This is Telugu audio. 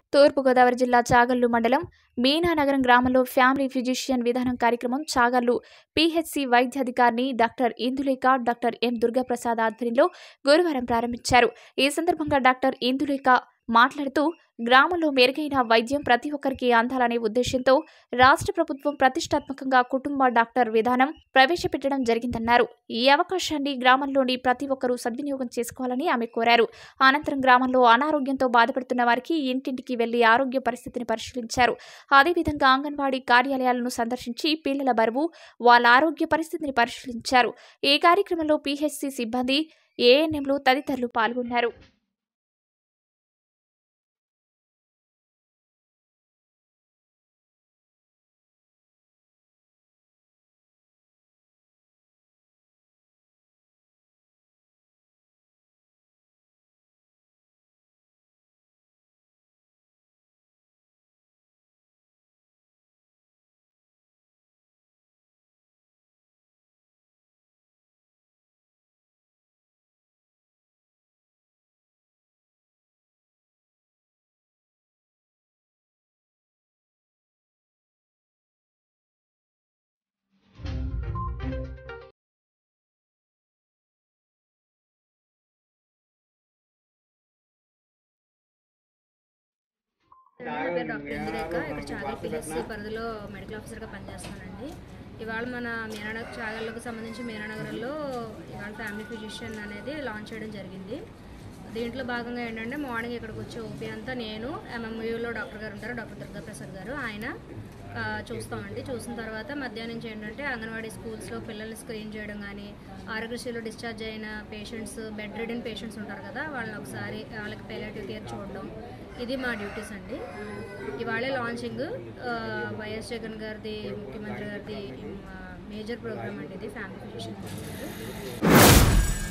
తూర్పుగోదావరి జిల్లా చాగల్లు మండలం మీనానగరం గ్రామంలో ఫ్యామిలీ ఫిజిషియన్ విధానం కార్యక్రమం చాగల్లు పిహెచ్సి వైద్యాధికారిని doctor Indulekha doctor M Durgaprasad ఆధ్వర్యంలో గురువారం ప్రారంభించారు ఈ సందర్భంగా డాక్టర్ ఇందులేఖ మాట్లాడుతూ గ్రామంలో మెరుగైన వైద్యం ప్రతి ఒక్కరికి అందాలనే ఉద్దేశంతో రాష్ట్ర ప్రభుత్వం ప్రతిష్టాత్మకంగా కుటుంబ డాక్టర్ విధానం ప్రవేశపెట్టడం జరిగిందన్నారు ఈ అవకాశాన్ని గ్రామంలోని ప్రతి ఒక్కరూ సద్వినియోగం చేసుకోవాలని ఆమె కోరారు అనంతరం గ్రామంలో అనారోగ్యంతో బాధపడుతున్న వారికి ఇంటింటికి వెళ్లి ఆరోగ్య పరిస్థితిని పరిశీలించారు అదేవిధంగా అంగన్వాడీ కార్యాలయాలను సందర్శించి పిల్లల బరువు వాళ్ళ ఆరోగ్య పరిస్థితిని పరిశీలించారు ఈ కార్యక్రమంలో పీహెచ్సి సిబ్బంది ఏఎన్ఎంలు తదితరులు పాల్గొన్నారు నా పేరు డాక్టర్ ఇందురేఖ ఇక్కడ చాగల్ పిహెచ్సి పరిధిలో మెడికల్ ఆఫీసర్గా పనిచేస్తానండి ఇవాళ మన మీనానగర్ చాగల్లకు సంబంధించి మీనానగరంలో ఇవాళ ఫ్యామిలీ ఫిజిషియన్ అనేది లాంచ్ చేయడం జరిగింది దీంట్లో భాగంగా ఏంటంటే మార్నింగ్ ఇక్కడికి వచ్చే ఓపీ అంతా నేను ఎంఎంయూలో డాక్టర్ గారు ఉంటారు డాక్టర్ దుర్గా ప్రసాద్ గారు ఆయన ఆ, చూస్తామండి చూసిన తర్వాత మధ్యాహ్నం నుంచి ఏంటంటే అంగన్వాడీ స్కూల్స్లో పిల్లల్ని స్క్రీన్ చేయడం కానీ ఆరోగ్యశ్రీలో డిశ్చార్జ్ అయిన పేషెంట్స్ బెడ్ రిడెన్ పేషెంట్స్ ఉంటారు కదా వాళ్ళని ఒకసారి వాళ్ళకి పెలేటివ్ కేర్ చూడడం ఇది మా డ్యూటీస్ అండి ఇవాళే లాంచింగ్ ఆ, వైఎస్ జగన్ గారిది ముఖ్యమంత్రి గారిది మేజర్ ప్రోగ్రామ్ అండి ఇది ఫ్యామిలీ ఫిజిషియన్